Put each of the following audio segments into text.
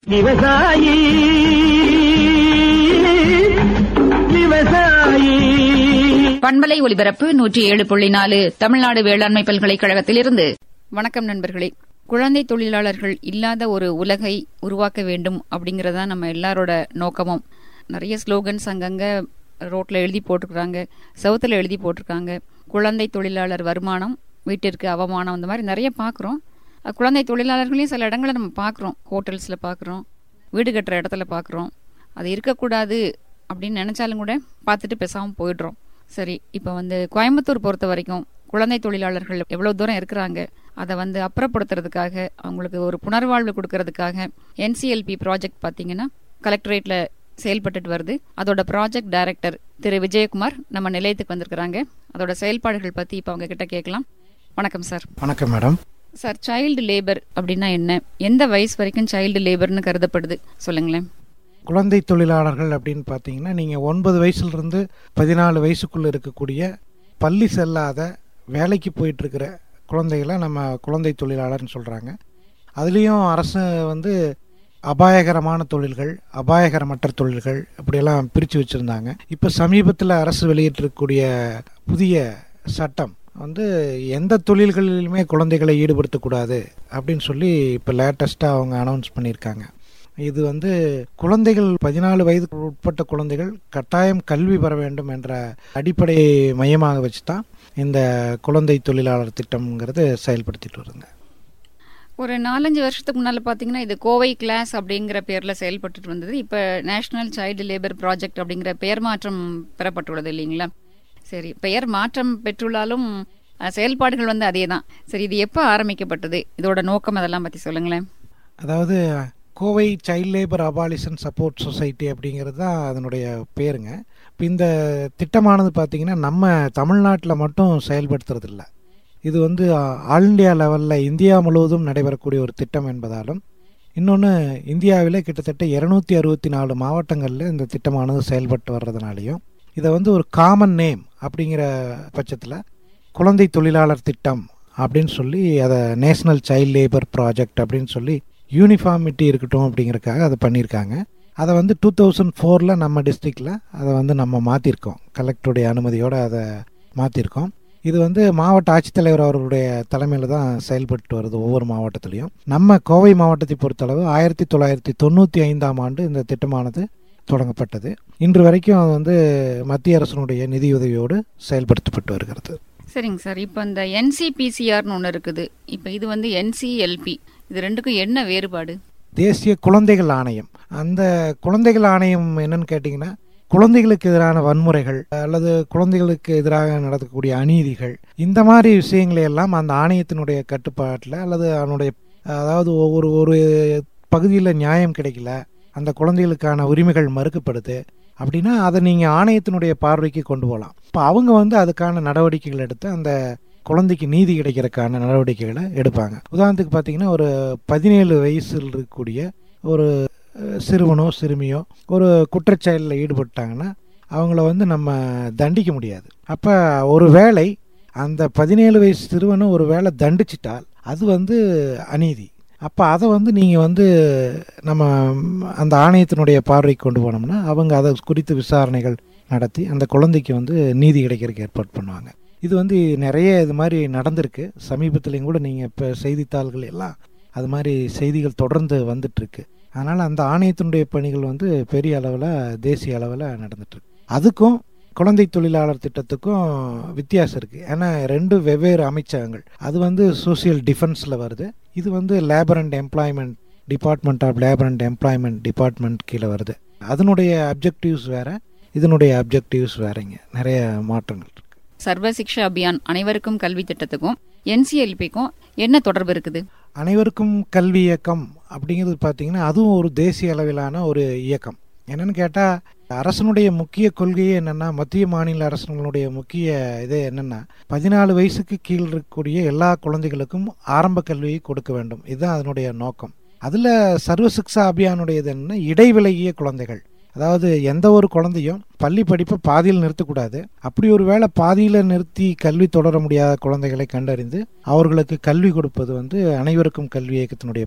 விவசாயி விவசாயி பண்பலை ஒலிபரப்பு நூற்றி ஏழு புள்ளி நாலு தமிழ்நாடு வேளாண்மை பல்கலைக்கழகத்திலிருந்து வணக்கம் நண்பர்களே குழந்தை தொழிலாளர்கள் இல்லாத ஒரு உலகை உருவாக்க வேண்டும் அப்படிங்கறதா நம்ம எல்லாரோட நோக்கமும் நிறைய ஸ்லோகன்ஸ் அங்கங்க ரோட்ல எழுதி போட்டிருக்காங்க செவுத்துல எழுதி போட்டிருக்காங்க குழந்தை தொழிலாளர் வருமானம் வீட்டிற்கு அவமானம் அந்த மாதிரி நிறைய பார்க்குறோம் குழந்தை தொழிலாளர்களையும் சில இடங்களை நம்ம பார்க்குறோம் ஹோட்டல்ஸில் பார்க்குறோம் வீடு கட்டுற இடத்துல பார்க்குறோம் அது இருக்கக்கூடாது அப்படின்னு நினைச்சாலும் கூட பார்த்துட்டு பேசாமல் போயிடுறோம் சரி இப்போ வந்து கோயம்புத்தூர் பொறுத்த வரைக்கும் குழந்தை தொழிலாளர்கள் எவ்வளோ தூரம் இருக்கிறாங்க அதை வந்து அப்புறப்படுத்துறதுக்காக அவங்களுக்கு ஒரு புனர்வாழ்வு கொடுக்கறதுக்காக என்சிஎல்பி ப்ராஜெக்ட் பார்த்தீங்கன்னா கலெக்டரேட்டில் செயல்பட்டுட்டு வருது அதோட ப்ராஜெக்ட் டைரக்டர் திரு விஜயகுமார் நம்ம நிலையத்துக்கு வந்திருக்கிறாங்க அதோட செயல்பாடுகள் பற்றி இப்போ அவங்க கிட்ட கேட்கலாம் வணக்கம் சார் வணக்கம் மேடம் சார் சைல்டு லேபர் அப்படின்னா என்ன எந்த வயசு வரைக்கும் சைல்டு லேபர்னு கருதப்படுது சொல்லுங்களேன் குழந்தை தொழிலாளர்கள் அப்படின்னு பார்த்தீங்கன்னா நீங்கள் ஒன்பது வயசுலேருந்து பதினாலு வயசுக்குள்ளே இருக்கக்கூடிய பள்ளி செல்லாத வேலைக்கு போயிட்டுருக்கிற குழந்தைகளை நம்ம குழந்தை தொழிலாளர்னு சொல்கிறாங்க அதுலேயும் அரசு வந்து அபாயகரமான தொழில்கள் அபாயகரமற்ற தொழில்கள் அப்படியெல்லாம் பிரித்து வச்சுருந்தாங்க இப்போ சமீபத்தில் அரசு வெளியிட்டிருக்கக்கூடிய புதிய சட்டம் வந்து எந்த தொழில்களிலுமே குழந்தைகளை ஈடுபடுத்தக்கூடாது அப்படின்னு சொல்லி இப்போ லேட்டஸ்ட்டாக அவங்க அனௌன்ஸ் பண்ணியிருக்காங்க இது வந்து குழந்தைகள் பதினாலு வயதுக்கு உட்பட்ட குழந்தைகள் கட்டாயம் கல்வி பெற வேண்டும் என்ற அடிப்படை மையமாக வச்சு தான் இந்த குழந்தை தொழிலாளர் திட்டம்ங்கிறது செயல்படுத்திட்டு வருங்க ஒரு நாலஞ்சு வருஷத்துக்கு முன்னால் பார்த்தீங்கன்னா இது கோவை கிளாஸ் அப்படிங்கிற பேரில் செயல்பட்டுட்டு வந்தது இப்போ நேஷனல் சைல்டு லேபர் ப்ராஜெக்ட் அப்படிங்கிற பெயர் மாற்றம் பெறப்பட்டுள்ளது இல்லைங்களா சரி பெயர் மாற்றம் பெற்றுள்ளாலும் அஹ், செயல்பாடுகள் வந்து அதே தான் சரி இது எப்போ ஆரம்பிக்கப்பட்டது இதோட நோக்கம் அதெல்லாம் பற்றி சொல்லுங்களேன் அதாவது Kovai child labour abolition support society அப்படிங்கிறது தான் அதனுடைய பேருங்க இப்போ இந்த திட்டமானது பார்த்திங்கன்னா நம்ம தமிழ்நாட்டில் மட்டும் செயல்படுத்துறதில்ல இது வந்து ஆல் இண்டியா லெவலில் இந்தியா முழுவதும் நடைபெறக்கூடிய ஒரு திட்டம் என்பதாலும் இன்னொன்று இந்தியாவில் கிட்டத்தட்ட இரநூத்தி அறுபத்தி நாலு மாவட்டங்களில் இந்த திட்டமானது செயல்பட்டு வர்றதுனாலையும் இதை வந்து ஒரு காமன் நேம் அப்படிங்கிற பட்சத்தில் குழந்தை தொழிலாளர் திட்டம் அப்படின்னு சொல்லி அதை நேஷனல் சைல்ட் லேபர் ப்ராஜெக்ட் அப்படின்னு சொல்லி யூனிஃபார்மிட்டி இருக்கட்டும் அப்படிங்கிறதுக்காக அதை பண்ணியிருக்காங்க அதை வந்து டூ தௌசண்ட் ஃபோரில் நம்ம டிஸ்ட்ரிக்டில் அதை வந்து நம்ம மாற்றிருக்கோம் கலெக்டருடைய அனுமதியோடு அதை மாற்றிருக்கோம் இது வந்து மாவட்ட ஆட்சித்தலைவர் அவர்களுடைய தலைமையில் தான் செயல்பட்டு வருது ஒவ்வொரு மாவட்டத்திலையும் நம்ம கோவை மாவட்டத்தை பொறுத்தளவு ஆயிரத்தி தொள்ளாயிரத்தி தொண்ணூற்றி ஐந்தாம் ஆண்டு இந்த திட்டமானது தொடங்கப்பட்டது இன்று வரைக்கும் அது வந்து மத்திய அரசினுடைய நிதியுதவியோடு செயல்படுத்தப்பட்டு வருகிறது சரிங்க சார் இப்போ இந்த என்சிபிசிஆர்னு ஒன்று இருக்குது இப்போ இது வந்து என்சிஎல்பி இது ரெண்டுக்கும் என்ன வேறுபாடு தேசிய குழந்தைகள் ஆணையம் அந்த குழந்தைகள் ஆணையம் என்னன்னு கேட்டிங்கன்னா குழந்தைகளுக்கு எதிரான வன்முறைகள் அல்லது குழந்தைகளுக்கு எதிராக நடக்கக்கூடிய அநீதிகள் இந்த மாதிரி விஷயங்களை எல்லாம் அந்த ஆணையத்தினுடைய கட்டுப்பாட்டில் அல்லது அதனுடைய அதாவது ஒவ்வொரு ஒரு பகுதியில் நியாயம் கிடைக்கல அந்த குழந்தைகளுக்கான உரிமைகள் மறுக்கப்படுது அப்படின்னா அதை நீங்கள் ஆணையத்தினுடைய பார்வைக்கு கொண்டு போகலாம் இப்போ அவங்க வந்து அதுக்கான நடவடிக்கைகள் எடுத்து அந்த குழந்தைக்கு நீதி கிடைக்கிறதுக்கான நடவடிக்கைகளை எடுப்பாங்க உதாரணத்துக்கு பார்த்தீங்கன்னா ஒரு பதினேழு வயசில் இருக்கக்கூடிய ஒரு அஹ், சிறுவனோ சிறுமியோ ஒரு குற்றச்செயலில் ஈடுபட்டாங்கன்னா அவங்கள வந்து நம்ம தண்டிக்க முடியாது அப்போ ஒரு வேளை அந்த பதினேழு வயசு சிறுவனை ஒரு வேளை தண்டிச்சிட்டால் அது வந்து அநீதி அப்போ அதை வந்து நீங்கள் வந்து நம்ம அந்த ஆணையத்தினுடைய பார்வைக்கு கொண்டு போனோம்னா அவங்க அதை குறித்து விசாரணைகள் நடத்தி அந்த குழந்தைக்கு வந்து நீதி கிடைக்கிறதுக்கு ஏற்பாடு பண்ணுவாங்க இது வந்து நிறைய இது மாதிரி நடந்திருக்கு சமீபத்துலேயும் கூட நீங்கள் இப்போ செய்தித்தாள்கள் எல்லாம் அது மாதிரி செய்திகள் தொடர்ந்து வந்துட்டுருக்கு அதனால் அந்த ஆணையத்தினுடைய பணிகள் வந்து பெரிய அளவில் தேசிய அளவில் நடந்துட்டுருக்கு அதுக்கும் குழந்தை தொழிலாளர் திட்டத்துக்கும் வித்தியாசம் இருக்குது ஏன்னா ரெண்டு வெவ்வேறு அமைச்சகங்கள் அது வந்து சோசியல் டிஃபென்ஸில் வருது இது வந்து labour and employment department of labour and employment department கீழே வருது அதனுடைய அப்ஜெக்டிவ்ஸ் வேறு இதனுடைய அப்ஜெக்டிவ்ஸ் வேறங்க நிறைய மாற்றங்கள் இருக்கு சர்வ சிக்ஷா அபியான் அனைவருக்கும் கல்வி திட்டத்துக்கும் என்சிஎல்பிக்கும் என்ன தொடர்பு இருக்குது அனைவருக்கும் கல்வி இயக்கம் அப்படிங்கிறது பார்த்தீங்கன்னா அதுவும் ஒரு தேசிய அளவிலான ஒரு இயக்கம் என்னன்னு கேட்டால் அரசனுடைய முக்கிய கொள்கையே என்னென்னா மத்திய மாநில அரசுகளுடைய முக்கிய இது என்னென்னா பதினாலு வயசுக்கு கீழ் இருக்கக்கூடிய எல்லா குழந்தைகளுக்கும் ஆரம்ப கல்வியை கொடுக்க வேண்டும் இதுதான் அதனுடைய நோக்கம் அதில் சர்வ சிக்ஷா அபியானுடையது என்னன்னா இடைவிலகிய குழந்தைகள் அதாவது எந்த ஒரு குழந்தையும் பள்ளி படிப்பை பாதியில் நிறுத்தக்கூடாது அப்படி ஒரு வேளை பாதியில் நிறுத்தி கல்வி தொடர முடியாத குழந்தைகளை கண்டறிந்து அவர்களுக்கு கல்வி கொடுப்பது வந்து அனைவருக்கும் கல்வி இயக்கத்தினுடைய பணி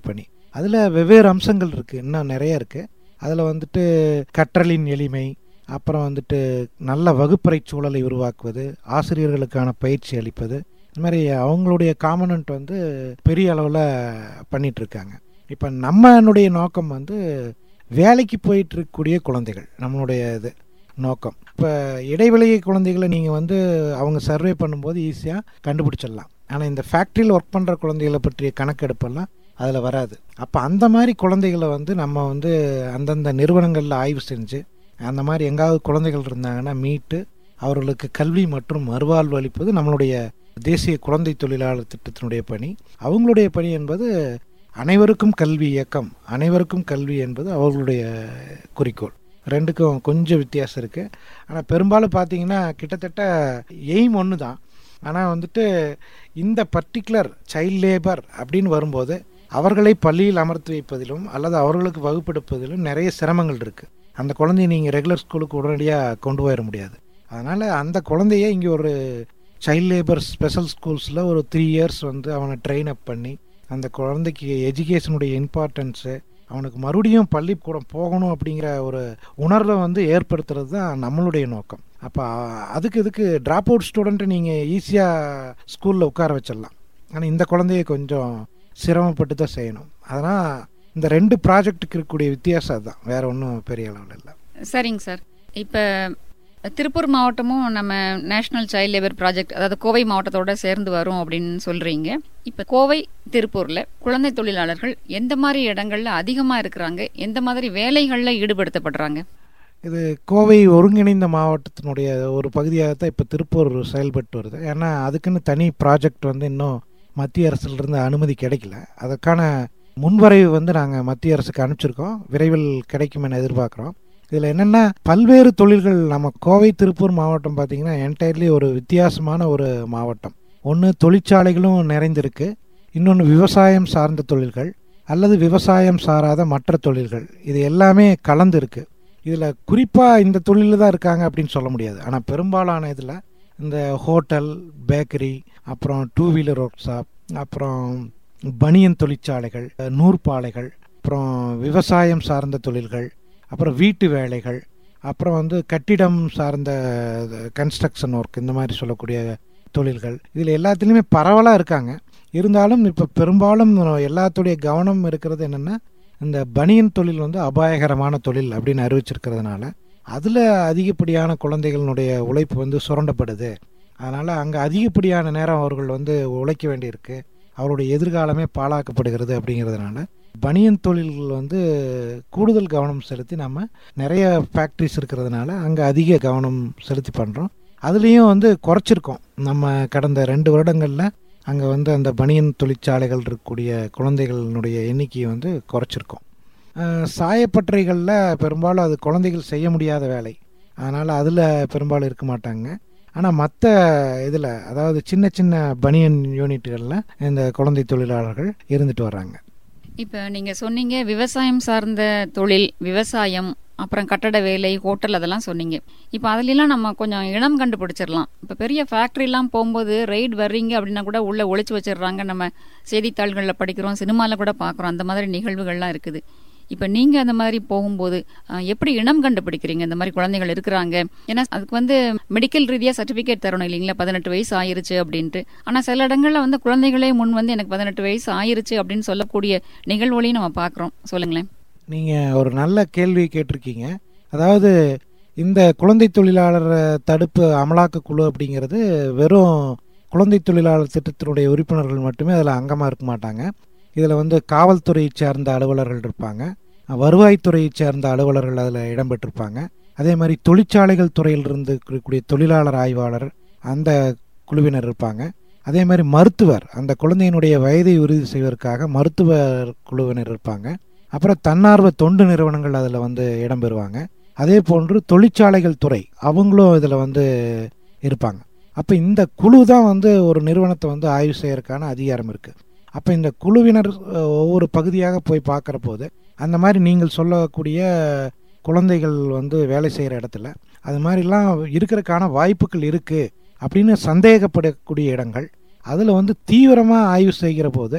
அதில் வெவ்வேறு அம்சங்கள் இருக்குது இன்னும் நிறைய இருக்குது அதில் வந்துட்டு கற்றலின் எளிமை அப்புறம் வந்துட்டு நல்ல வகுப்பறை சூழலை உருவாக்குவது ஆசிரியர்களுக்கான பயிற்சி அளிப்பது இந்த மாதிரி அவங்களுடைய காமனன்ட் வந்து பெரிய அளவில் பண்ணிட்டு இருக்காங்க இப்போ நம்மளுடைய நோக்கம் வந்து வேலைக்கு போயிட்டு இருக்கக்கூடிய குழந்தைகள் நம்மளுடைய இது நோக்கம் இப்போ இடைவெளியை குழந்தைகளை நீங்கள் வந்து அவங்க சர்வே பண்ணும்போது ஈஸியாக கண்டுபிடிச்சிடலாம் ஆனால் இந்த ஃபேக்ட்ரியில் ஒர்க் பண்ணுற குழந்தைகளை பற்றிய கணக்கெடுப்பெல்லாம் அதில் வராது அப்போ அந்த மாதிரி குழந்தைகளை வந்து நம்ம வந்து அந்தந்த நிறுவனங்களில் ஆய்வு செஞ்சு அந்த மாதிரி எங்காவது குழந்தைகள் இருந்தாங்கன்னா மீட்டு அவர்களுக்கு கல்வி மற்றும் மறுவாழ்வு அளிப்பது நம்மளுடைய தேசிய குழந்தை தொழிலாளர் திட்டத்தினுடைய பணி அவங்களுடைய பணி என்பது அனைவருக்கும் கல்வி இயக்கம் அனைவருக்கும் கல்வி என்பது அவர்களுடைய குறிக்கோள் ரெண்டுக்கும் கொஞ்சம் வித்தியாசம் இருக்குது ஆனால் பெரும்பாலும் பார்த்தீங்கன்னா கிட்டத்தட்ட எய்ம் ஒன்று தான் ஆனால் வந்துட்டு இந்த பர்டிகுலர் சைல்ட் லேபர் அப்படின்னு வரும்போது அவர்களை பள்ளியில் அமர்த்தி வைப்பதிலும் அல்லது அவர்களுக்கு வகுப்பெடுப்பதிலும் நிறைய சிரமங்கள் இருக்குது அந்த குழந்தைய நீங்கள் ரெகுலர் ஸ்கூலுக்கு உடனடியாக கொண்டு போயிட முடியாது அதனால் அந்த குழந்தைய இங்கே ஒரு சைல்ட் லேபர் ஸ்பெஷல் ஸ்கூல்ஸில் ஒரு த்ரீ இயர்ஸ் வந்து அவனை ட்ரெயின் அப் பண்ணி அந்த குழந்தைக்கு எஜுகேஷனுடைய இம்பார்ட்டன்ஸு அவனுக்கு மறுபடியும் பள்ளிக்கூடம் போகணும் அப்படிங்கிற ஒரு உணர்வை வந்து ஏற்படுத்துறது தான் நம்மளுடைய நோக்கம் அப்போ அதுக்கு இதுக்கு ட்ராப் அவுட் ஸ்டூடெண்ட்டை நீங்கள் ஈஸியாக ஸ்கூலில் உட்கார வச்சிடலாம் ஆனால் இந்த குழந்தைய கொஞ்சம் சிரமப்பட்டு தான் செய்யணும் அதனால் இந்த ரெண்டு ப்ராஜெக்ட்டுக்கு இருக்கக்கூடிய வித்தியாசம் அதுதான் வேற ஒன்றும் பெரிய அளவில் இல்லை சரிங்க சார் இப்போ திருப்பூர் மாவட்டமும் நம்ம நேஷனல் சைல்ட் லேபர் ப்ராஜெக்ட் அதாவது கோவை மாவட்டத்தோட சேர்ந்து வரும் அப்படின்னு சொல்றீங்க இப்போ கோவை திருப்பூர்ல குழந்தை தொழிலாளர்கள் எந்த மாதிரி இடங்கள்ல அதிகமா இருக்கிறாங்க எந்த மாதிரி வேலைகள்ல ஈடுபடுத்தப்படுறாங்க இது கோவை ஒருங்கிணைந்த மாவட்டத்தினுடைய ஒரு பகுதியாக தான் இப்போ திருப்பூர் செயல்பட்டு வருது ஏன்னா அதுக்குன்னு தனி ப்ராஜெக்ட் வந்து இன்னும் மத்திய அரசிலிருந்து அனுமதி கிடைக்கல அதற்கான முன்வரைவு வந்து நாங்கள் மத்திய அரசுக்கு அனுப்பிச்சிருக்கோம் விரைவில் கிடைக்கும் என எதிர்பார்க்குறோம் இதில் என்னென்னா பல்வேறு தொழில்கள் நம்ம கோவை திருப்பூர் மாவட்டம் பார்த்திங்கன்னா என்டையர்லி ஒரு வித்தியாசமான ஒரு மாவட்டம் ஒன்று தொழிற்சாலைகளும் நிறைந்திருக்கு இன்னொன்று விவசாயம் சார்ந்த தொழில்கள் அல்லது விவசாயம் சாராத மற்ற தொழில்கள் இது எல்லாமே கலந்து இருக்கு இதில் குறிப்பாக இந்த தொழிலில் தான் இருக்காங்க அப்படின்னு சொல்ல முடியாது ஆனால் பெரும்பாலான இதில் இந்த ஹோட்டல் பேக்கரி அப்புறம் டூ வீலர் ஒர்க் ஷாப் அப்புறம் பனியன் தொழிற்சாலைகள் நூற்பாலைகள் அப்புறம் விவசாயம் சார்ந்த தொழில்கள் அப்புறம் வீட்டு வேலைகள் அப்புறம் வந்து கட்டிடம் சார்ந்த கன்ஸ்ட்ரக்ஷன் ஒர்க் இந்த மாதிரி சொல்லக்கூடிய தொழில்கள் இதில் எல்லாத்துலேயுமே பரவலாக இருக்காங்க இருந்தாலும் இப்போ பெரும்பாலும் எல்லாத்துடைய கவனம் இருக்கிறது என்னென்னா இந்த பனியன் தொழில் வந்து அபாயகரமான தொழில் அப்படின்னு அறிவிச்சிருக்கிறதுனால அதில் அதிகப்படியான குழந்தைகளினுடைய உழைப்பு வந்து சுரண்டப்படுது அதனால் அங்கே அதிகப்படியான நேரம் அவர்கள் வந்து உழைக்க வேண்டியிருக்கு அவருடைய எதிர்காலமே பாழாக்கப்படுகிறது அப்படிங்கிறதுனால பனியன் தொழில்கள் வந்து கூடுதல் கவனம் செலுத்தி நம்ம நிறைய ஃபேக்ட்ரிஸ் இருக்கிறதுனால அங்கே அதிக கவனம் செலுத்தி பண்ணுறோம் அதுலேயும் வந்து குறைச்சிருக்கோம் நம்ம கடந்த ரெண்டு வருடங்களில் அங்கே வந்து அந்த பனியன் தொழிற்சாலைகள் இருக்கக்கூடிய குழந்தைகளினுடைய எண்ணிக்கையை வந்து குறைச்சிருக்கோம் சாயப்பட்டறைகளில் பெரும்பாலும் அது குழந்தைகள் செய்ய முடியாத வேலை அதனால் அதில் பெரும்பாலும் இருக்க மாட்டாங்க ஆனால் மற்ற இதில் அதாவது சின்ன சின்ன பனியன் யூனிட்டுகளில் இந்த குழந்தை தொழிலாளர்கள் இருந்துட்டு வர்றாங்க இப்போ நீங்கள் சொன்னீங்க விவசாயம் சார்ந்த தொழில் விவசாயம் அப்புறம் கட்டட வேலை ஹோட்டல் அதெல்லாம் சொன்னீங்க இப்போ அதுலலாம் நம்ம கொஞ்சம் இனம் கண்டுபிடிச்சிடலாம் இப்போ பெரிய ஃபேக்ட்ரிலாம் போகும்போது ரைட் வர்றீங்க அப்படின்னா கூட உள்ள ஒழிச்சு வச்சிடுறாங்க நம்ம செய்தித்தாள்களில் படிக்கிறோம் சினிமாவில் கூட பார்க்குறோம் அந்த மாதிரி நிகழ்வுகள்லாம் இருக்குது இப்போ நீங்க அந்த மாதிரி போகும்போது எப்படி இனம் கண்டுபிடிக்கிறீங்க இந்த மாதிரி குழந்தைகள் இருக்கிறாங்க ஏன்னா அதுக்கு வந்து மெடிக்கல் ரீதியா சர்டிபிகேட் தரணும் இல்லைங்களா பதினெட்டு வயசு ஆயிருச்சு அப்படின்ட்டு ஆனா சில இடங்கள்ல வந்து குழந்தைகளே முன் வந்து எனக்கு பதினெட்டு வயசு ஆயிருச்சு அப்படின்னு சொல்லக்கூடிய நிகழ்வுகளையும் நம்ம பாக்குறோம் சொல்லுங்களேன் நீங்க ஒரு நல்ல கேள்வி கேட்டிருக்கீங்க அதாவது இந்த குழந்தை தொழிலாளர் தடுப்பு அமலாக்க குழு அப்படிங்கிறது வெறும் குழந்தை தொழிலாளர் திட்டத்தினுடைய உறுப்பினர்கள் மட்டுமே அதில் அங்கமாக இருக்க மாட்டாங்க இதில் வந்து காவல்துறையை சேர்ந்த அலுவலர்கள் இருப்பாங்க வருவாய்த்துறையை சேர்ந்த அலுவலர்கள் அதில் இடம்பெற்றிருப்பாங்க அதே மாதிரி தொழிற்சாலைகள் துறையில் இருந்து இருக்கக்கூடிய தொழிலாளர் ஆய்வாளர் அந்த குழுவினர் இருப்பாங்க அதே மாதிரி மருத்துவர் அந்த குழந்தையினுடைய வயதை உறுதி செய்வதற்காக மருத்துவர் குழுவினர் இருப்பாங்க அப்புறம் தன்னார்வ தொண்டு நிறுவனங்கள் அதில் வந்து இடம்பெறுவாங்க அதே போன்று தொழிற்சாலைகள் துறை அவங்களும் இதில் வந்து இருப்பாங்க அப்போ இந்த குழு தான் வந்து ஒரு நிறுவனத்தை வந்து ஆய்வு செய்யறதுக்கான அதிகாரம் இருக்குது அப்போ இந்த குழுவினர் ஒவ்வொரு பகுதியாக போய் பார்க்குற போது அந்த மாதிரி நீங்கள் சொல்லக்கூடிய குழந்தைகள் வந்து வேலை செய்கிற இடத்துல அது மாதிரிலாம் இருக்கிறதுக்கான வாய்ப்புகள் இருக்குது அப்படின்னு சந்தேகப்படக்கூடிய இடங்கள் அதில் வந்து தீவிரமாக ஆய்வு செய்கிற போது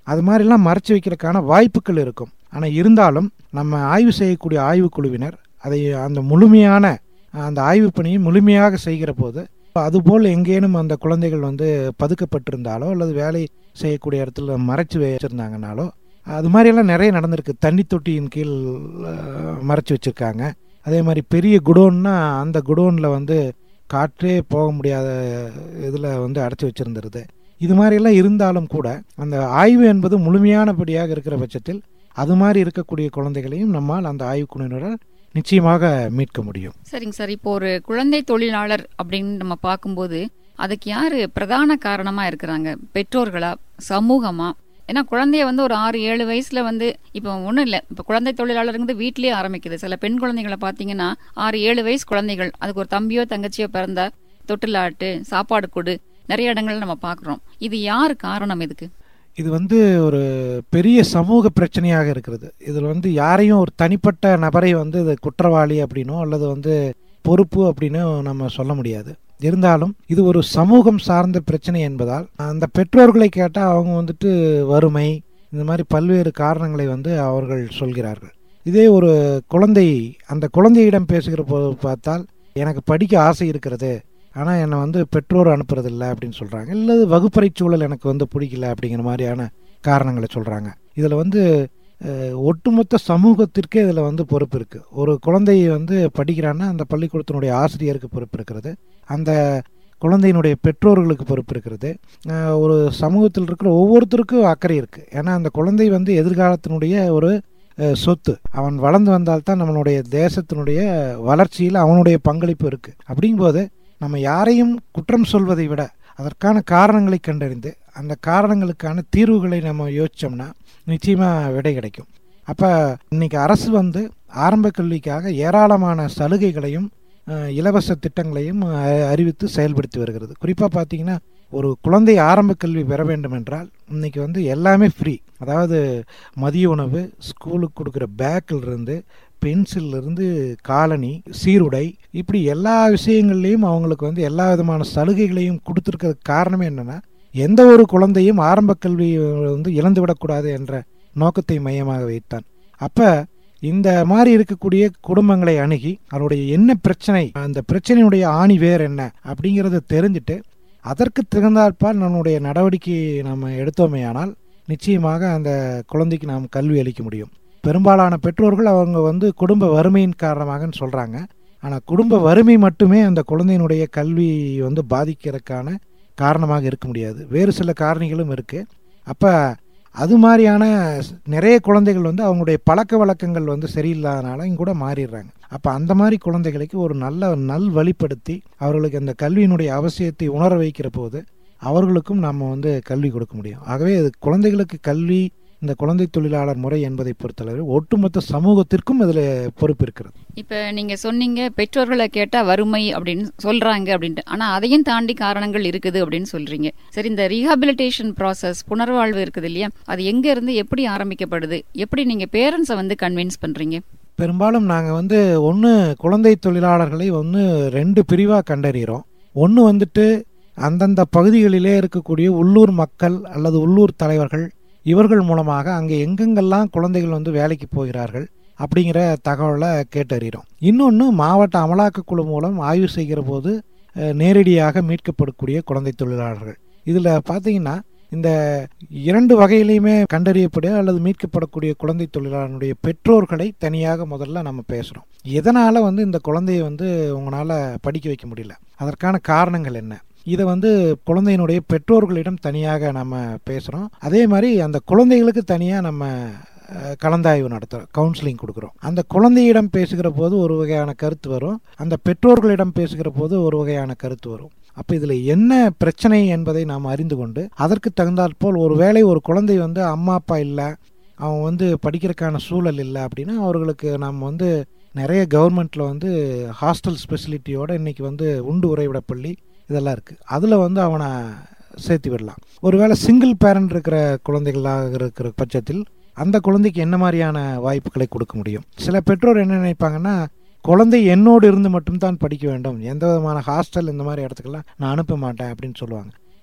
அது மாதிரிலாம் மறைச்சு வைக்கிறதுக்கான வாய்ப்புகள் இருக்கும் ஆனால் இருந்தாலும் நம்ம ஆய்வு செய்யக்கூடிய ஆய்வு குழுவினர் அதை அந்த முழுமையான அந்த ஆய்வு பணியை முழுமையாக செய்கிற போது அதுபோல் எங்கேனும் அந்த குழந்தைகள் வந்து பதுக்கப்பட்டிருந்தாலோ அல்லது வேலை செய்யக்கூடிய இடத்துல மறைச்சு வச்சிருந்தாங்கனாலோ அது மாதிரியெல்லாம் நிறைய நடந்திருக்கு தண்ணி தொட்டியின் கீழ் அஹ், மறைச்சு வச்சிருக்காங்க அதே மாதிரி பெரிய குடோன்னா அந்த குடோனில் வந்து காற்றே போக முடியாத இதில் வந்து அடைச்சி வச்சிருந்துருது இது மாதிரியெல்லாம் இருந்தாலும் கூட அந்த ஆய்வு என்பது முழுமையானபடியாக இருக்கிற பட்சத்தில் அது மாதிரி இருக்கக்கூடிய குழந்தைகளையும் நம்மால் அந்த ஆய்வுக்குழுவினரால் நிச்சயமாக மீட்க முடியும் சரிங்க சார் இப்போ ஒரு குழந்தை தொழிலாளர் அப்படின்னு நம்ம பார்க்கும்போது அதுக்கு யாரு பிரதான காரணமா இருக்கிறாங்க பெற்றோர்களா சமூகமா ஏன்னா குழந்தைய வந்து ஒரு ஆறு ஏழு வயசுல வந்து இப்போ ஒன்றும் இல்லை இப்போ குழந்தை தொழிலாளருங்கிறது வீட்லயே ஆரம்பிக்குது சில பெண் குழந்தைகளை பார்த்தீங்கன்னா ஆறு ஏழு வயசு குழந்தைகள் அதுக்கு ஒரு தம்பியோ தங்கச்சியோ பிறந்தா தொட்டிலாட்டு சாப்பாடு கொடு நிறைய இடங்கள்ல நம்ம பார்க்குறோம் இது யாரு காரணம் இதுக்கு இது வந்து ஒரு பெரிய சமூக பிரச்சனையாக இருக்கிறது இதில் வந்து யாரையும் ஒரு தனிப்பட்ட நபரை வந்து இது குற்றவாளி அப்படின்னோ அல்லது வந்து பொறுப்பு அப்படின்னு நம்ம சொல்ல முடியாது இருந்தாலும் இது ஒரு சமூகம் சார்ந்த பிரச்சனை என்பதால் அந்த பெற்றோர்களை கேட்டால் அவங்க வந்துட்டு வறுமை இந்த மாதிரி பல்வேறு காரணங்களை வந்து அவர்கள் சொல்கிறார்கள் இதே ஒரு குழந்தை அந்த குழந்தையிடம் பேசுகிற போது பார்த்தால் எனக்கு படிக்க ஆசை இருக்கிறது ஆனால் என்னை வந்து பெற்றோர் அனுப்புறதில்ல அப்படின்னு சொல்கிறாங்க இல்லை வகுப்பறை சூழல் எனக்கு வந்து பிடிக்கல அப்படிங்கிற மாதிரியான காரணங்களை சொல்கிறாங்க இதில் வந்து அஹ், ஒட்டுமொத்த சமூகத்திற்கே இதில் வந்து பொறுப்பு இருக்குது ஒரு குழந்தையை வந்து படிக்கிறான்னா அந்த பள்ளிக்கூடத்தினுடைய ஆசிரியருக்கு பொறுப்பு இருக்கிறது அந்த குழந்தையினுடைய பெற்றோர்களுக்கு பொறுப்பு இருக்கிறது அஹ், ஒரு சமூகத்தில் இருக்கிற ஒவ்வொருத்தருக்கும் அக்கறை இருக்குது ஏன்னா அந்த குழந்தை வந்து எதிர்காலத்தினுடைய ஒரு அஹ், சொத்து அவன் வளர்ந்து வந்தால்தான் நம்மளுடைய தேசத்தினுடைய வளர்ச்சியில் அவனுடைய பங்களிப்பு இருக்குது அப்படிங்கும்போது நம்ம யாரையும் குற்றம் சொல்வதை விட அதற்கான காரணங்களை கண்டறிந்து அந்த காரணங்களுக்கான தீர்வுகளை நம்ம யோசிச்சோம்னா நிச்சயமாக விடை கிடைக்கும் அப்போ இன்னைக்கு அரசு வந்து ஆரம்ப கல்விக்காக ஏராளமான சலுகைகளையும் அஹ், இலவச திட்டங்களையும் அஹ், அறிவித்து செயல்படுத்தி வருகிறது குறிப்பாக பார்த்தீங்கன்னா ஒரு குழந்தை ஆரம்ப கல்வி பெற வேண்டும் என்றால் இன்னைக்கு வந்து எல்லாமே ஃப்ரீ அதாவது மதிய உணவு ஸ்கூலுக்கு கொடுக்குற பேக்கில் இருந்து பென்சில் இருந்து காலனி சீருடை இப்படி எல்லா விஷயங்கள்லையும் அவங்களுக்கு வந்து எல்லா விதமான சலுகைகளையும் கொடுத்துருக்கிறதுக்கு காரணமே என்னன்னா எந்த ஒரு குழந்தையும் ஆரம்ப கல்வி வந்து இழந்து விடக்கூடாது என்ற நோக்கத்தை மையமாக வைத்தான் அப்ப இந்த மாதிரி இருக்கக்கூடிய குடும்பங்களை அணுகி அவருடைய என்ன பிரச்சனை அந்த பிரச்சனையுடைய ஆணி வேர் என்ன அப்படிங்கிறத தெரிஞ்சுட்டு அதற்கு தகுந்தாற்பால் நம்முடைய நடவடிக்கையை நம்ம எடுத்தோமேயானால் நிச்சயமாக அந்த குழந்தைக்கு நாம் கல்வி அளிக்க முடியும் பெரும்பாலான பெற்றோர்கள் அவங்க வந்து குடும்ப வறுமையின் காரணமாகன்னு சொல்கிறாங்க ஆனால் குடும்ப வறுமை மட்டுமே அந்த குழந்தையினுடைய கல்வி வந்து பாதிக்கிறதுக்கான காரணமாக இருக்க முடியாது வேறு சில காரணிகளும் இருக்குது அப்போ அது மாதிரியான நிறைய குழந்தைகள் வந்து அவங்களுடைய பழக்க வழக்கங்கள் வந்து சரியில்லாதனால கூட மாறிடுறாங்க அப்போ அந்த மாதிரி குழந்தைகளுக்கு ஒரு நல்ல நல் வழிப்படுத்தி அவர்களுக்கு அந்த கல்வியினுடைய அவசியத்தை உணர வைக்கிற போது அவர்களுக்கும் நம்ம வந்து கல்வி கொடுக்க முடியும் ஆகவே இது குழந்தைகளுக்கு கல்வி இந்த குழந்தை தொழிலாளர் முறை என்பதை பொறுத்தளவு ஒட்டுமொத்த சமூகத்திற்கும் இதில் பொறுப்பு இருக்கிறது இப்ப நீங்க சொன்னீங்க பெற்றோர்களை கேட்டா வறுமை அப்படின்னு சொல்றாங்க அப்படின்ட்டு ஆனா அதையும் தாண்டி காரணங்கள் இருக்குது அப்படின்னு சொல்றீங்க சரி இந்த ரீஹாபிலிட்டேஷன் ப்ராசஸ் புனர்வாழ்வு இருக்குது இல்லையா அது எங்க இருந்து எப்படி ஆரம்பிக்கப்படுது எப்படி நீங்க பேரண்ட்ஸை வந்து கன்வின்ஸ் பண்றீங்க பெரும்பாலும் நாங்கள் வந்து ஒன்று குழந்தை தொழிலாளர்களை ஒன்று ரெண்டு பிரிவாக கண்டறிகிறோம் ஒன்று வந்துட்டு அந்தந்த பகுதிகளிலே இருக்கக்கூடிய உள்ளூர் மக்கள் அல்லது உள்ளூர் தலைவர்கள் இவர்கள் மூலமாக அங்கே எங்கெங்கெல்லாம் குழந்தைகள் வந்து வேலைக்கு போகிறார்கள் அப்படிங்கிற தகவலை கேட்டறிகிறோம் இன்னொன்று மாவட்ட அமலாக்கக்குழு மூலம் ஆய்வு செய்கிற போது அஹ், நேரடியாக மீட்கப்படக்கூடிய குழந்தை தொழிலாளர்கள் இதில் பார்த்தீங்கன்னா இந்த இரண்டு வகையிலையுமே கண்டறியக்கூடிய அல்லது மீட்கப்படக்கூடிய குழந்தை தொழிலாளர்களுடைய பெற்றோர்களை தனியாக முதல்ல நம்ம பேசுகிறோம் எதனால் வந்து இந்த குழந்தையை வந்து உங்களால் படிக்க வைக்க முடியல அதற்கான காரணங்கள் என்ன இதை வந்து குழந்தையினுடைய பெற்றோர்களிடம் தனியாக நம்ம பேசுகிறோம் அதே மாதிரி அந்த குழந்தைகளுக்கு தனியாக நம்ம அஹ், கலந்தாய்வு நடத்துகிறோம் கவுன்சிலிங் கொடுக்குறோம் அந்த குழந்தையிடம் பேசுகிற போது ஒரு வகையான கருத்து வரும் அந்த பெற்றோர்களிடம் பேசுகிற போது ஒரு வகையான கருத்து வரும் அப்போ இதில் என்ன பிரச்சனை என்பதை நாம் அறிந்து கொண்டு அதற்கு தகுந்தாற்போல் ஒருவேளை ஒரு குழந்தை வந்து அம்மா அப்பா இல்லை அவன் வந்து படிக்கிறதுக்கான சூழல் இல்லை அப்படின்னா அவர்களுக்கு நாம் வந்து நிறைய கவர்மெண்ட்டில் வந்து ஹாஸ்டல் ஸ்பெசிலிட்டியோட இன்னைக்கு வந்து உண்டு உறைவிட பள்ளி இதெல்லாம் இருக்குது அதில் வந்து அவனை சேர்த்து விடலாம் ஒருவேளை சிங்கிள் பேரண்ட் இருக்கிற குழந்தைகளாக இருக்கிற பட்சத்தில் அந்த குழந்தைக்கு என்ன மாதிரியான வாய்ப்புகளை கொடுக்க முடியும் சில பெற்றோர் என்ன நினைப்பாங்கன்னா குழந்தை என்னோடு இருந்து மட்டும்தான் படிக்க வேண்டும் எந்த விதமான ஹாஸ்டல் இந்த மாதிரி இடத்துக்கெல்லாம் நான் அனுப்ப மாட்டேன் அப்படின்னு சொல்லுவாங்க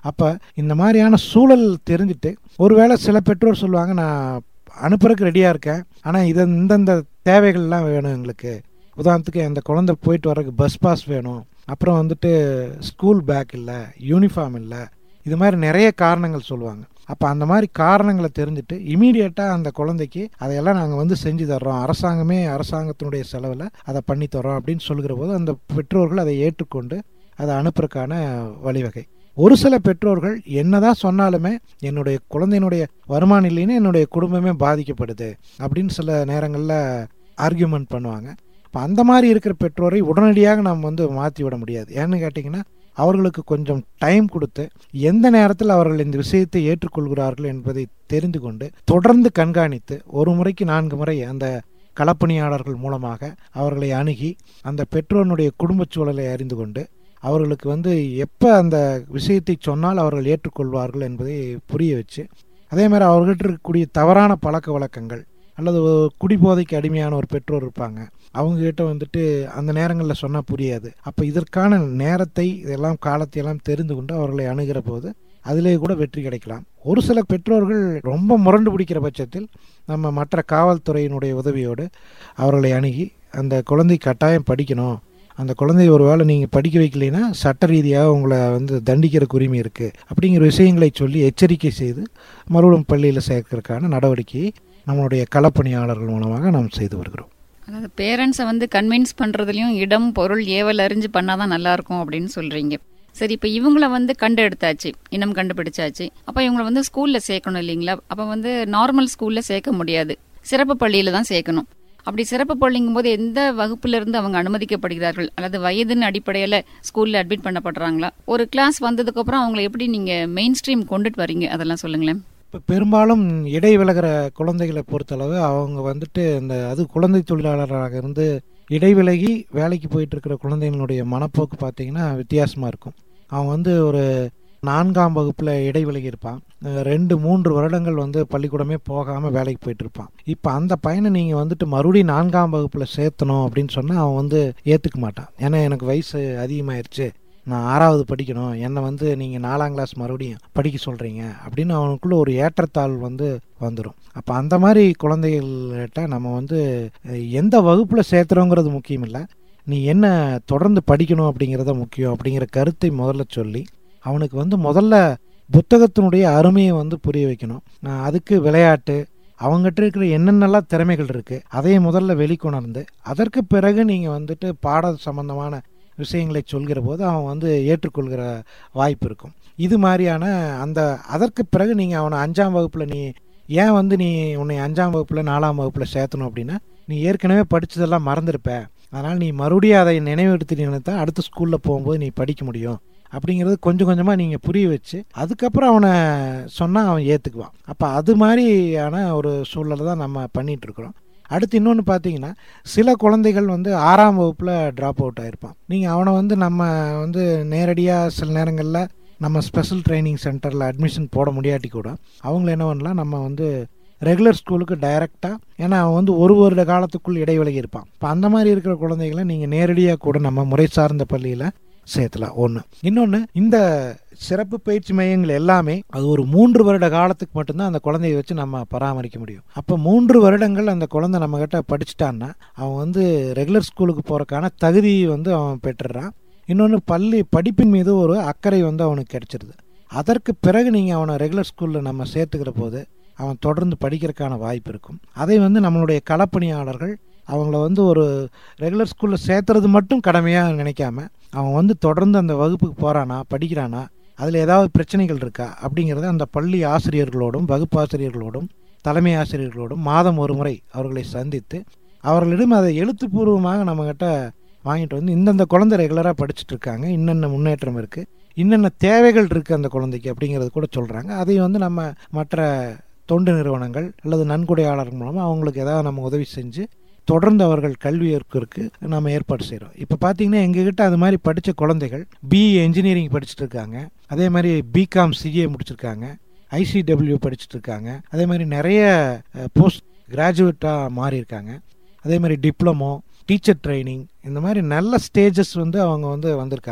அப்போ இந்த மாதிரியான சூழல் தெரிஞ்சுட்டு ஒருவேளை சில பெற்றோர் சொல்லுவாங்க நான் அனுப்புறதுக்கு ரெடியாக இருக்கேன் ஆனால் இது இந்தந்த தேவைகள்லாம் வேணும் எங்களுக்கு உதாரணத்துக்கு அந்த குழந்தை போயிட்டு வர்றதுக்கு பஸ் பாஸ் வேணும் அப்புறம் வந்துட்டு ஸ்கூல் பேக் இல்லை யூனிஃபார்ம் இல்லை இது மாதிரி நிறைய காரணங்கள் சொல்லுவாங்க அப்போ அந்த மாதிரி காரணங்களை தெரிஞ்சுட்டு இமீடியட்டாக அந்த குழந்தைக்கு அதையெல்லாம் நாங்கள் வந்து செஞ்சு தர்றோம் அரசாங்கமே அரசாங்கத்தினுடைய செலவில் அதை பண்ணி தர்றோம் அப்படின்னு சொல்கிற போது அந்த பெற்றோர்கள் அதை ஏற்றுக்கொண்டு அதை அனுப்புறதுக்கான வழிவகை ஒரு சில பெற்றோர்கள் என்னதான் சொன்னாலுமே என்னுடைய குழந்தையினுடைய வருமானம் இல்லைன்னு என்னுடைய குடும்பமே பாதிக்கப்படுது அப்படின்னு சில நேரங்களில் ஆர்கியூமெண்ட் பண்ணுவாங்க இப்போ அந்த மாதிரி இருக்கிற பெற்றோரை உடனடியாக நாம் வந்து மாற்றி விட முடியாது ஏன்னு கேட்டிங்கன்னா அவர்களுக்கு கொஞ்சம் டைம் கொடுத்து எந்த நேரத்தில் அவர்கள் இந்த விஷயத்தை ஏற்றுக்கொள்கிறார்கள் என்பதை தெரிந்து கொண்டு தொடர்ந்து கண்காணித்து ஒரு முறைக்கு நான்கு முறை அந்த களப்பணியாளர்கள் மூலமாக அவர்களை அணுகி அந்த பெற்றோனுடைய குடும்ப சூழலை அறிந்து கொண்டு அவர்களுக்கு வந்து எப்போ அந்த விஷயத்தை சொன்னால் அவர்கள் ஏற்றுக்கொள்வார்கள் என்பதை புரிய வச்சு அதே மாதிரி அவர்கிட்ட இருக்கக்கூடிய தவறான பழக்க வழக்கங்கள் அல்லது குடிபோதைக்கு அடிமையான ஒரு பெற்றோர் இருப்பாங்க அவங்ககிட்ட வந்துட்டு அந்த நேரங்களில் சொன்னால் புரியாது அப்போ இதற்கான நேரத்தை இதெல்லாம் காலத்தையெல்லாம் தெரிந்து கொண்டு அவர்களை அணுகிற போது அதிலே கூட வெற்றி கிடைக்கலாம் ஒரு சில பெற்றோர்கள் ரொம்ப முரண்டு பிடிக்கிற பட்சத்தில் நம்ம மற்ற காவல்துறையினுடைய உதவியோடு அவர்களை அணுகி அந்த குழந்தை கட்டாயம் படிக்கணும் அந்த குழந்தைய ஒரு வேளை நீங்கள் படிக்க வைக்கலைன்னா சட்ட ரீதியாக உங்களை வந்து தண்டிக்கிற உரிமை இருக்குது அப்படிங்கிற விஷயங்களை சொல்லி எச்சரிக்கை செய்து மறுபடியும் பள்ளியில் சேர்க்கறதுக்கான நடவடிக்கையை நம்மளுடைய களப்பணியாளர்கள் மூலமாக நாம் செய்து வருகிறோம் அதாவது பேரண்ட்ஸை வந்து கன்வின்ஸ் பண்ணுறதுலையும் இடம் பொருள் ஏவல் அறிஞ்சு பண்ணாதான் நல்லா இருக்கும் அப்படின்னு சொல்கிறீங்க சரி இப்போ இவங்கள வந்து கண்டு எடுத்தாச்சு இனம் கண்டுபிடிச்சாச்சு அப்போ இவங்களை வந்து ஸ்கூலில் சேர்க்கணும் இல்லைங்களா அப்போ வந்து நார்மல் ஸ்கூலில் சேர்க்க முடியாது சிறப்பு பள்ளியில் தான் சேர்க்கணும் அப்படி சிறப்பு பள்ளிங்கும் போது எந்த வகுப்புல இருந்து அவங்க அனுமதிக்கப்படுகிறார்கள் அல்லது வயதின் அடிப்படையில் ஸ்கூல்ல அட்மிட் பண்ணப்படுறாங்களா ஒரு கிளாஸ் வந்ததுக்கு அப்புறம் அவங்களை எப்படி நீங்க மெயின் ஸ்ட்ரீம் கொண்டுட்டு வரீங்க அதெல்லாம் சொல்லுங்களேன் இப்போ பெரும்பாலும் இடை விலகிற குழந்தைகளை பொறுத்தளவு அவங்க வந்துட்டு இந்த அது குழந்தை தொழிலாளராக இருந்து இடைவிலகி வேலைக்கு போயிட்டு இருக்கிற குழந்தைங்களுடைய மனப்போக்கு பார்த்தீங்கன்னா வித்தியாசமாக இருக்கும் அவன் வந்து ஒரு நான்காம் வகுப்பில் இடைவிலகி இருப்பான் ரெண்டு மூன்று வருடங்கள் வந்து பள்ளிக்கூடமே போகாமல் வேலைக்கு போயிட்டு இருப்பான் இப்போ அந்த பையனை நீங்கள் வந்துட்டு மறுபடியும் நான்காம் வகுப்பில் சேர்த்தணும் அப்படின்னு சொன்னால் அவன் வந்து ஏற்றுக்க மாட்டான் ஏன்னா எனக்கு வயசு அதிகமாயிருச்சு நான் ஆறாவது படிக்கணும் என்னை வந்து நீங்கள் நாலாம் கிளாஸ் மறுபடியும் படிக்க சொல்கிறீங்க அப்படின்னு அவனுக்குள்ள ஒரு ஏற்றத்தாழ் வந்து வந்துடும் அப்போ அந்த மாதிரி குழந்தைகள்கிட்ட நம்ம வந்து எந்த வகுப்பில் சேர்த்துறோங்கிறது முக்கியம் இல்லை நீ என்ன தொடர்ந்து படிக்கணும் அப்படிங்கிறத முக்கியம் அப்படிங்கிற கருத்தை முதல்ல சொல்லி அவனுக்கு வந்து முதல்ல புத்தகத்தினுடைய அருமையை வந்து புரிய வைக்கணும் அதுக்கு விளையாட்டு அவங்ககிட்ட இருக்கிற என்னென்னலாம் திறமைகள் இருக்குது அதையே முதல்ல வெளிக்கொணர்ந்து அதற்கு பிறகு நீங்கள் வந்துட்டு பாட சம்பந்தமான விஷயங்களை சொல்கிற போது அவன் வந்து ஏற்றுக்கொள்கிற வாய்ப்பு இருக்கும் இது மாதிரியான அந்த அதற்கு பிறகு நீங்கள் அவனை அஞ்சாம் வகுப்பில் நீ ஏன் வந்து நீ உன்னை அஞ்சாம் வகுப்பில் நாலாம் வகுப்பில் சேர்த்தணும் அப்படின்னா நீ ஏற்கனவே படித்ததெல்லாம் மறந்துருப்ப அதனால் நீ மறுபடியும் அதை நினைவுறுத்தி தான் அடுத்த ஸ்கூலில் போகும்போது நீ படிக்க முடியும் அப்படிங்கிறது கொஞ்சம் கொஞ்சமாக நீங்கள் புரிய வச்சு அதுக்கப்புறம் அவனை சொன்னால் அவன் ஏற்றுக்குவான் அப்போ அது மாதிரியான ஒரு சூழலை தான் நம்ம பண்ணிகிட்ருக்குறோம் அடுத்து இன்னொன்று பார்த்தீங்கன்னா சில குழந்தைகள் வந்து ஆறாம் வகுப்பில் ட்ராப் அவுட் ஆகிருப்பான் நீங்கள் அவனை வந்து நம்ம வந்து நேரடியாக சில நேரங்களில் நம்ம ஸ்பெஷல் ட்ரைனிங் சென்டரில் அட்மிஷன் போட முடியாட்டி கூட அவங்கள என்ன பண்ணலாம் நம்ம வந்து ரெகுலர் ஸ்கூலுக்கு டைரெக்டாக ஏன்னா அவன் வந்து ஒரு வருட காலத்துக்குள் இடைவெளி இருப்பான் இப்போ அந்த மாதிரி இருக்கிற குழந்தைகளை நீங்கள் நேரடியாக கூட நம்ம முறை சார்ந்த பள்ளியில் சேர்த்தலாம் ஒன்று இன்னொன்று இந்த சிறப்பு பயிற்சி மையங்கள் எல்லாமே அது ஒரு மூன்று வருட காலத்துக்கு மட்டும்தான் அந்த குழந்தைய வச்சு நம்ம பராமரிக்க முடியும் அப்போ மூன்று வருடங்கள் அந்த குழந்தை நம்மக்கிட்ட படிச்சுட்டான்னா அவன் வந்து ரெகுலர் ஸ்கூலுக்கு போகிறக்கான தகுதி வந்து அவன் பெற்றுறான் இன்னொன்று பள்ளி படிப்பின் மீது ஒரு அக்கறை வந்து அவனுக்கு கிடைச்சிருது அதற்கு பிறகு நீங்கள் அவனை ரெகுலர் ஸ்கூலில் நம்ம சேர்த்துக்கிற போது அவன் தொடர்ந்து படிக்கிறதுக்கான வாய்ப்பு இருக்கும் அதை வந்து நம்மளுடைய களப்பணியாளர்கள் அவங்கள வந்து ஒரு ரெகுலர் ஸ்கூலில் சேர்த்துறது மட்டும் கடமையாக நினைக்காம அவன் வந்து தொடர்ந்து அந்த வகுப்புக்கு போகிறானா படிக்கிறானா அதில் ஏதாவது பிரச்சனைகள் இருக்கா அப்படிங்கிறத அந்த பள்ளி ஆசிரியர்களோடும் வகுப்பு ஆசிரியர்களோடும் தலைமை ஆசிரியர்களோடும் மாதம் ஒரு முறை அவர்களை சந்தித்து அவர்களிடம் அதை எழுத்துப்பூர்வமாக நம்மக்கிட்ட வாங்கிட்டு வந்து இந்தந்த குழந்தை ரெகுலராக படிச்சுட்டு இருக்காங்க இன்னென்ன முன்னேற்றம் இருக்குது இன்னென்ன தேவைகள் இருக்குது அந்த குழந்தைக்கு அப்படிங்கிறது கூட சொல்கிறாங்க அதை வந்து நம்ம மற்ற தொண்டு நிறுவனங்கள் அல்லது நன்கொடையாளர்கள் மூலமாக அவங்களுக்கு ஏதாவது நம்ம உதவி செஞ்சு தொடர்ந்து அவர்கள் கல்வி ஏற்கிறதுக்கு நம்ம ஏற்பாடு செய்கிறோம் இப்போ பார்த்தீங்கன்னா எங்ககிட்ட அது மாதிரி படித்த குழந்தைகள் பிஇ என்ஜினியரிங் படிச்சுட்டு இருக்காங்க அதே மாதிரி பிகாம் சிஏ முடிச்சிருக்காங்க ஐசிடபிள்யூ படிச்சுட்டு இருக்காங்க அதே மாதிரி நிறைய போஸ்ட் கிராஜுவேட்டாக மாறி இருக்காங்க அதே மாதிரி டிப்ளமோ டீச்சர் ட்ரைனிங் இந்த மாதிரி நல்ல ஸ்டேஜஸ் வந்து அவங்க வந்து வந்திருக்காங்க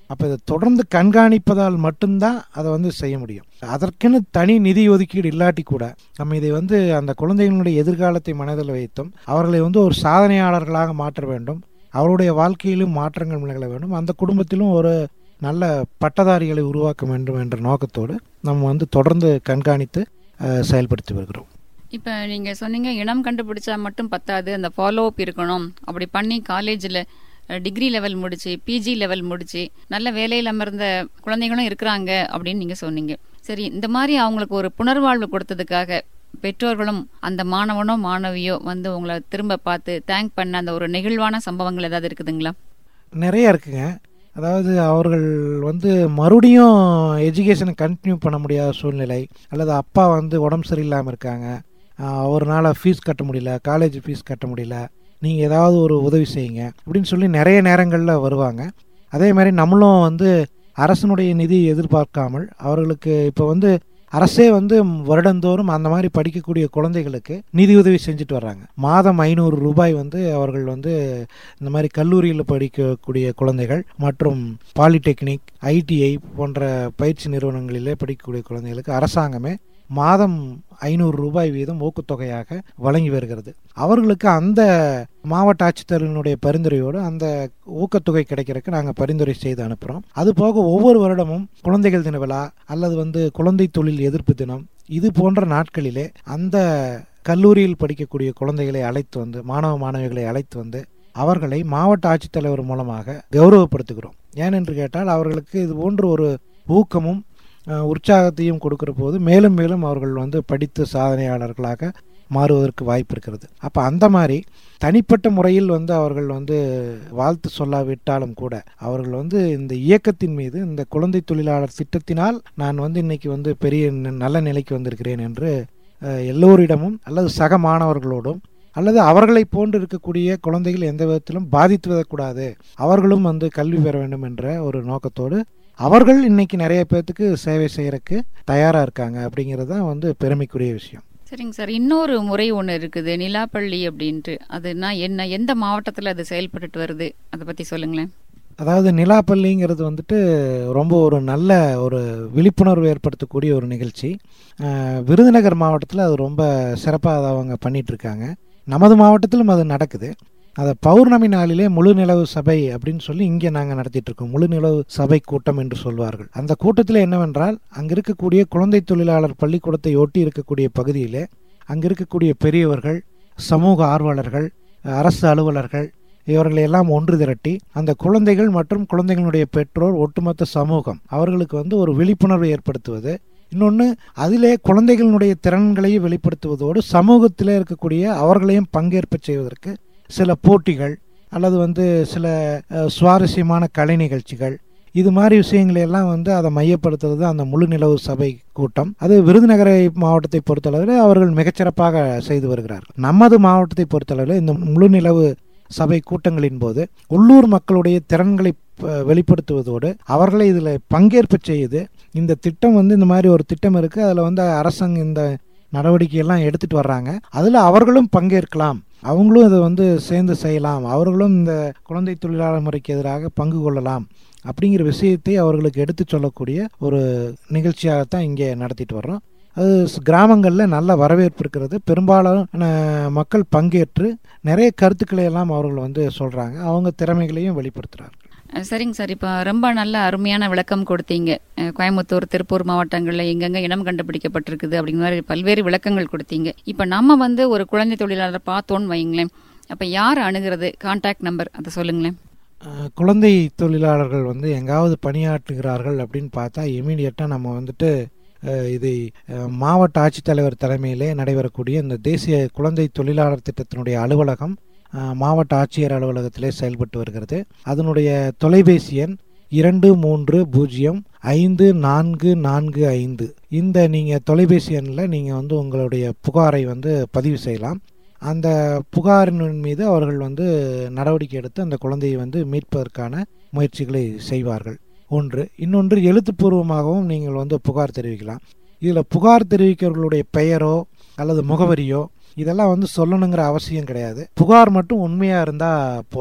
அப்போ இதை தொடர்ந்து கண்காணிப்பதால் மட்டும்தான் அதை வந்து செய்ய முடியும் அதற்கென்னு தனி நிதி ஒதுக்கீடு இல்லாட்டி கூட நம்ம இதை வந்து அந்த குழந்தைகளுடைய எதிர்காலத்தை மனதில் வைத்தும் அவர்களை வந்து ஒரு சாதனையாளர்களாக மாற்ற வேண்டும் அவருடைய வாழ்க்கையிலும் மாற்றங்கள் நிகழ வேண்டும் அந்த குடும்பத்திலும் ஒரு நல்ல பட்டதாரிகளை உருவாக்க வேண்டும் என்ற நோக்கத்தோடு நம்ம வந்து தொடர்ந்து கண்காணித்து அஹ், செயல்படுத்தி வருகிறோம் இப்போ நீங்க சொன்னீங்க இனம் கண்டுபிடிச்சா மட்டும் பத்தாது அந்த ஃபாலோ அப் இருக்கணும் அப்படி பண்ணி காலேஜில் டிகிரி லெவல் முடிச்சு பிஜி லெவல் முடிச்சு நல்ல வேலையில் அமர்ந்த குழந்தைகளும் இருக்கிறாங்க அப்படின்னு நீங்க சொன்னீங்க சரி இந்த மாதிரி அவங்களுக்கு ஒரு புனர்வாழ்வு கொடுத்ததுக்காக பெற்றோர்களும் அந்த மாணவனோ மாணவியோ வந்து உங்களை திரும்ப பார்த்து தேங்க் பண்ண அந்த ஒரு நெகிழ்வான சம்பவங்கள் ஏதாவது இருக்குதுங்களா நிறைய இருக்குங்க அதாவது அவர்கள் வந்து மறுபடியும் எஜுகேஷனை கண்டினியூ பண்ண முடியாத சூழ்நிலை அல்லது அப்பா வந்து உடம்பு சரியில்லாமல் இருக்காங்க ஆஹ் அவர்னால ஃபீஸ் கட்ட முடியல காலேஜ் ஃபீஸ் கட்ட முடியல நீங்கள் ஏதாவது ஒரு உதவி செய்யுங்க அப்படின்னு சொல்லி நிறைய நேரங்களில் வருவாங்க அதே மாதிரி நம்மளும் வந்து அரசனுடைய நிதி எதிர்பார்க்காமல் அவர்களுக்கு இப்போ வந்து அரசே வந்து வருடந்தோறும் அந்த மாதிரி படிக்கக்கூடிய குழந்தைகளுக்கு நிதி உதவி செஞ்சுட்டு வர்றாங்க மாதம் ஐநூறு ரூபாய் வந்து அவர்கள் வந்து இந்த மாதிரி கல்லூரியில் படிக்கக்கூடிய குழந்தைகள் மற்றும் பாலிடெக்னிக் ஐடிஐ போன்ற பயிற்சி நிறுவனங்களிலே படிக்கக்கூடிய குழந்தைகளுக்கு அரசாங்கமே மாதம் ஐநூறு ரூபாய் வீதம் ஊக்கத்தொகையாக வழங்கி வருகிறது அவர்களுக்கு அந்த மாவட்ட ஆட்சித்தலைவனுடைய பரிந்துரையோடு அந்த ஊக்கத்தொகை கிடைக்கிறதுக்கு நாங்கள் பரிந்துரை செய்து அனுப்புகிறோம் அது போக ஒவ்வொரு வருடமும் குழந்தைகள் தின விழா அல்லது வந்து குழந்தை தொழில் எதிர்ப்பு தினம் இது போன்ற நாட்களிலே அந்த கல்லூரியில் படிக்கக்கூடிய குழந்தைகளை அழைத்து வந்து மாணவ மாணவிகளை அழைத்து வந்து அவர்களை மாவட்ட ஆட்சித்தலைவர் மூலமாக கௌரவப்படுத்துகிறோம் ஏனென்று கேட்டால் அவர்களுக்கு இது போன்ற ஒரு ஊக்கமும் அஹ், உற்சாகத்தையும் கொடுக்கிற போது மேலும் மேலும் அவர்கள் வந்து படித்து சாதனையாளர்களாக மாறுவதற்கு வாய்ப்பு இருக்கிறது அப்போ அந்த மாதிரி தனிப்பட்ட முறையில் வந்து அவர்கள் வந்து வாழ்த்து சொல்லாவிட்டாலும் கூட அவர்கள் வந்து இந்த இயக்கத்தின் மீது இந்த குழந்தை தொழிலாளர் திட்டத்தினால் நான் வந்து இன்னைக்கு வந்து பெரிய ந- நல்ல நிலைக்கு வந்திருக்கிறேன் என்று அஹ், எல்லோரிடமும் அல்லது சக மாணவர்களோடும் அல்லது அவர்களை போன்று இருக்கக்கூடிய குழந்தைகள் எந்த விதத்திலும் பாதித்து விடக்கூடாது அவர்களும் வந்து கல்வி பெற வேண்டும் என்ற ஒரு நோக்கத்தோடு அவர்கள் இன்னைக்கு நிறைய பேர்த்துக்கு சேவை செய்யறதுக்கு தயாரா இருக்காங்க அப்படிங்கிறது தான் வந்து பெருமைக்குரிய விஷயம் சரிங்க சார் இன்னொரு முறை ஒன்று இருக்குது நிலாப்பள்ளி அப்படின்ட்டு அதுனா என்ன எந்த மாவட்டத்தில் அது செயல்பட்டுட்டு வருது அதை பற்றி சொல்லுங்களேன் அதாவது நிலாப்பள்ளிங்கிறது வந்துட்டு ரொம்ப ஒரு நல்ல ஒரு விழிப்புணர்வு ஏற்படுத்தக்கூடிய ஒரு நிகழ்ச்சி அஹ், விருதுநகர் மாவட்டத்தில் அது ரொம்ப சிறப்பாக அதை அவங்க பண்ணிட்டு இருக்காங்க நமது மாவட்டத்திலும் அது நடக்குது அதை பௌர்ணமி நாளிலே முழு நிலவு சபை அப்படின்னு சொல்லி இங்கே நாங்கள் நடத்திட்டு இருக்கோம் முழு நிலவு சபை கூட்டம் என்று சொல்வார்கள் அந்த கூட்டத்தில் என்னவென்றால் அங்கே இருக்கக்கூடிய குழந்தை தொழிலாளர் பள்ளிக்கூடத்தை ஒட்டி இருக்கக்கூடிய பகுதியிலே அங்கே இருக்கக்கூடிய பெரியவர்கள் சமூக ஆர்வலர்கள் அரசு அலுவலர்கள் இவர்களை எல்லாம் ஒன்று திரட்டி அந்த குழந்தைகள் மற்றும் குழந்தைகளுடைய பெற்றோர் ஒட்டுமொத்த சமூகம் அவர்களுக்கு வந்து ஒரு விழிப்புணர்வை ஏற்படுத்துவது இன்னொன்று அதிலே குழந்தைகளுடைய திறன்களையும் வெளிப்படுத்துவதோடு சமூகத்திலே இருக்கக்கூடிய அவர்களையும் பங்கேற்ப செய்வதற்கு சில போட்டிகள் அல்லது வந்து சில அஹ், சுவாரஸ்யமான கலை நிகழ்ச்சிகள் இது மாதிரி விஷயங்களை எல்லாம் வந்து அதை மையப்படுத்துறது அந்த முழு நிலவு சபை கூட்டம் அது விருதுநகரை மாவட்டத்தை பொறுத்தளவில் அவர்கள் மிகச்சிறப்பாக செய்து வருகிறார்கள் நமது மாவட்டத்தை பொறுத்தளவில் இந்த முழு நிலவு சபை கூட்டங்களின் போது உள்ளூர் மக்களுடைய திறன்களை ப- வெளிப்படுத்துவதோடு அவர்களை இதில் பங்கேற்பு செய்து இந்த திட்டம் வந்து இந்த மாதிரி ஒரு திட்டம் இருக்குது அதில் வந்து அரசாங்கம் இந்த நடவடிக்கையெல்லாம் எடுத்துட்டு வர்றாங்க அதில் அவர்களும் பங்கேற்கலாம் அவங்களும் இதை வந்து சேர்ந்து செய்யலாம் அவர்களும் இந்த குழந்தை தொழிலாளர் முறைக்கு எதிராக பங்கு கொள்ளலாம் அப்படிங்கிற விஷயத்தை அவர்களுக்கு எடுத்து சொல்லக்கூடிய ஒரு நிகழ்ச்சியாகத்தான் இங்கே நடத்திட்டு வர்றோம் அது ஸ்- கிராமங்கள்ல நல்ல வரவேற்பு இருக்கிறது பெரும்பாலான மக்கள் பங்கேற்று நிறைய கருத்துக்களை எல்லாம் அவர்கள் வந்து சொல்றாங்க அவங்க திறமைகளையும் வெளிப்படுத்துறாங்க அஹ் சரிங்க சார் இப்போ ரொம்ப நல்ல அருமையான விளக்கம் கொடுத்தீங்க அஹ் கோயம்புத்தூர் திருப்பூர் மாவட்டங்களில் எங்கெங்க இனம் கண்டுபிடிக்கப்பட்டிருக்குது அப்படிங்கிற மாதிரி பல்வேறு விளக்கங்கள் கொடுத்தீங்க இப்போ நம்ம வந்து ஒரு குழந்தை தொழிலாளரை பார்த்தோன்னு வைங்களேன் அப்போ யார் அணுகிறது கான்டாக்ட் நம்பர் அதை சொல்லுங்களேன் அஹ், குழந்தை தொழிலாளர்கள் வந்து எங்காவது பணியாற்றுகிறார்கள் அப்படின்னு பார்த்தா இமீடியட்டாக நம்ம வந்துட்டு அஹ், இது அஹ், மாவட்ட ஆட்சித்தலைவர் தலைமையிலே நடைபெறக்கூடிய இந்த தேசிய குழந்தை தொழிலாளர் திட்டத்தினுடைய அலுவலகம் அஹ், மாவட்ட ஆட்சியர் அலுவலகத்திலே செயல்பட்டு வருகிறது அதனுடைய தொலைபேசி எண் இரண்டு மூன்று பூஜ்ஜியம் ஐந்து நான்கு நான்கு ஐந்து இந்த நீங்கள் தொலைபேசி எண்ணில் நீங்கள் வந்து உங்களுடைய புகாரை வந்து பதிவு செய்யலாம் அந்த புகாரின் மீது அவர்கள் வந்து நடவடிக்கை எடுத்து அந்த குழந்தையை வந்து மீட்பதற்கான முயற்சிகளை செய்வார்கள் ஒன்று இன்னொன்று எழுத்துப்பூர்வமாகவும் நீங்கள் வந்து புகார் தெரிவிக்கலாம் இதில் புகார் தெரிவிக்கிறவர்களுடைய பெயரோ அல்லது முகவரியோ இதெல்லாம் வந்து சொல்லணுங்கிற அவசியம் கிடையாது புகார் மட்டும் உண்மையாக இருந்தால் போதும்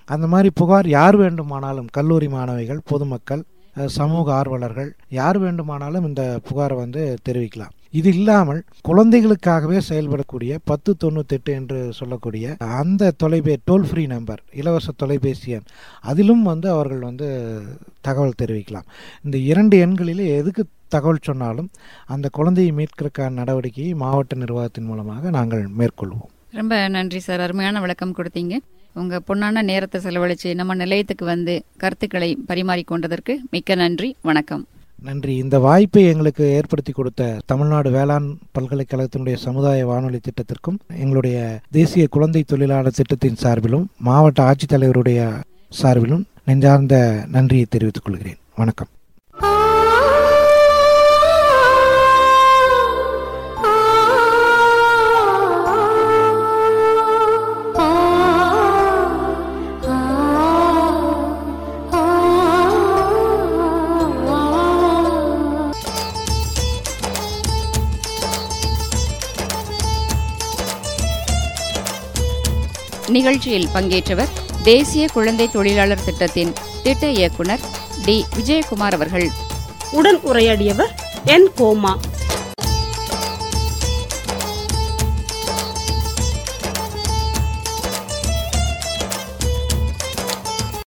அந்த மாதிரி புகார் யார் வேண்டுமானாலும் கல்லூரி மாணவிகள் பொதுமக்கள் அஹ், சமூக ஆர்வலர்கள் யார் வேண்டுமானாலும் இந்த புகாரை வந்து தெரிவிக்கலாம் இது இல்லாமல் குழந்தைகளுக்காகவே செயல்படக்கூடிய பத்து தொண்ணூத்தெட்டு என்று சொல்லக்கூடிய அந்த தொலைபே டோல் ஃப்ரீ நம்பர் இலவச தொலைபேசி எண் அதிலும் வந்து அவர்கள் வந்து தகவல் தெரிவிக்கலாம் இந்த இரண்டு எண்களிலே எதுக்கு தகவல் சொன்னாலும் அந்த குழந்தையை மீட்கிறதுக்கான நடவடிக்கையை மாவட்ட நிர்வாகத்தின் மூலமாக நாங்கள் மேற்கொள்வோம் ரொம்ப நன்றி சார் அருமையான விளக்கம் கொடுத்தீங்க உங்க பொன்னான நேரத்தை செலவழிச்சு நம்ம நிலையத்துக்கு வந்து கருத்துக்களை பரிமாறிக்கொண்டதற்கு மிக்க நன்றி வணக்கம் நன்றி இந்த வாய்ப்பை எங்களுக்கு ஏற்படுத்தி கொடுத்த தமிழ்நாடு வேளாண் பல்கலைக்கழகத்தினுடைய சமுதாய வானொலி திட்டத்திற்கும் எங்களுடைய தேசிய குழந்தை தொழிலாளர் திட்டத்தின் சார்பிலும் மாவட்ட ஆட்சித்தலைவருடைய சார்பிலும் நெஞ்சார்ந்த நன்றியை தெரிவித்துக் கொள்கிறேன் வணக்கம் நிகழ்ச்சியில் பங்கேற்றவர் தேசிய குழந்தை தொழிலாளர் திட்டத்தின் திட்ட இயக்குனர் டி விஜயகுமார் அவர்கள் உடன் உரையாடியவர் என் கோமா